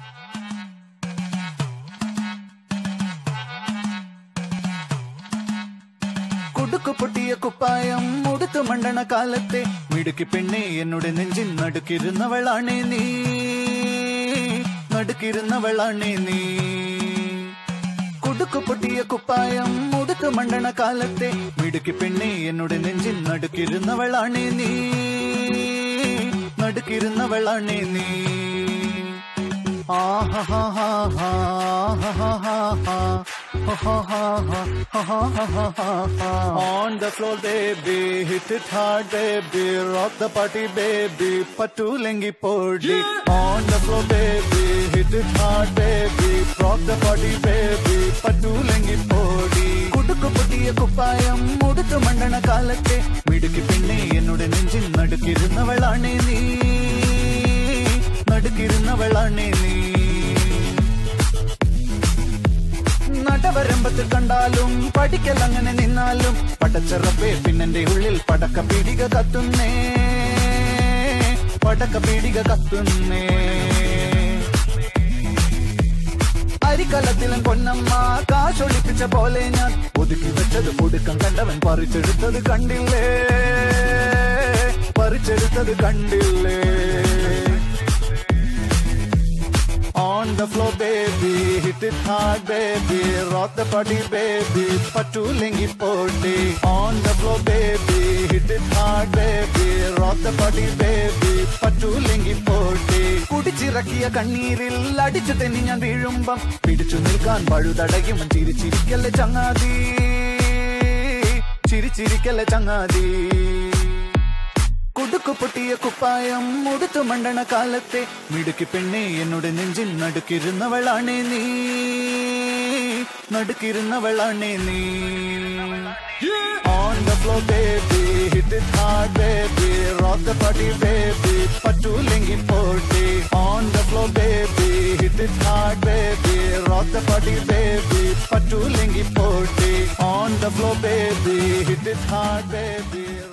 കുടുക്കു പൊട്ടിയ കുപ്പായം ഉടുത്തു മണ്ടണ കാലത്തെ മിടുക്കി പെണ്ണെ എന്നുടെ നെഞ്ചിൻ നടുക്കിരുന്നവളാണേ നീ നടുക്കിരുന്നവളാണേ നീ കുടുക്കു പൊട്ടിയ കുപ്പായം ഉടുത്തു മണ്ടണ കാലത്തെ മിടുക്കി പെണ്ണെ എന്നുടെ നെഞ്ചിൻ നടുക്കിരുന്നവളാണേ നീ നടുക്കിരുന്നവളാണേ നീ On the floor, baby, hit it hard, baby, rock the party, baby, പറ്റൂലെങ്കി പൊടി. On the floor, baby, hit it hard, baby, rock the party, baby, പറ്റൂലെങ്കി പൊടി. കുടുക്കു പൊട്ടിയ കുപ്പായം മുടുത്തു മണ്ടണ കാലത്തെ മിടുക്കി പെണ്ണെ എന്നോട് നെഞ്ചിൽ നടുക്കിരുന്നവളാണേ നീ നടുക്കിരുന്നവളാണേ നീ നടവരമ്പത്ത് കണ്ടാലും പഠിക്കൽ അങ്ങനെ നിന്നാലും പടച്ചറപ്പേ പിന്നെന്റെ ഉള്ളിൽ പടക്ക പീടിക കത്തുന്നേ പടക്ക പീടിക കത്തുന്നേ അരിക്കലത്തിലും പൊന്നമ്മ കാശൊളിപ്പിച്ച പോലെ ഞാൻ ഒതുക്കി വെച്ചത് ഒടുക്കം കണ്ടവൻ പറിച്ചെടുത്തത് കണ്ടില്ലേ പറിച്ചെടുത്തത് കണ്ടില്ലേ On the floor, baby, hit it hard, baby, rock the party, baby, പറ്റൂലെങ്കി potty. On the floor, baby, hit it hard, baby, rock the party, baby, പറ്റൂലെങ്കി പോട്ടി. കുടിച്ചിറക്കിയ കണ്ണീരിൽ അടിച്ചു തെന്നി ഞാൻ വീഴുമ്പം പിടിച്ചു നിൽക്കാൻ പഴുതടയും ചിരിച്ചിരിക്കല്ലേ ചങ്ങാതി ചിരിച്ചിരിക്കല്ലേ ചങ്ങാതി കുടുക്കു പൊട്ടിയ കുപ്പായം മുടുത്തു മണ്ടണ കാലത്തെ മിടുക്കി പെണ്ണെ എന്നോട് നെഞ്ചിൽ നടുക്കിരുന്നവളാണേ നീ നടുക്കിരുന്നവളാണേ നീ On the floor, baby, hit it hard, baby, rock the party, baby, പറ്റൂലെങ്കി potty. On the floor, baby, hit it hard, baby, rock the party, baby, പറ്റൂലെങ്കി potty. On the floor, baby, hit it hard, baby.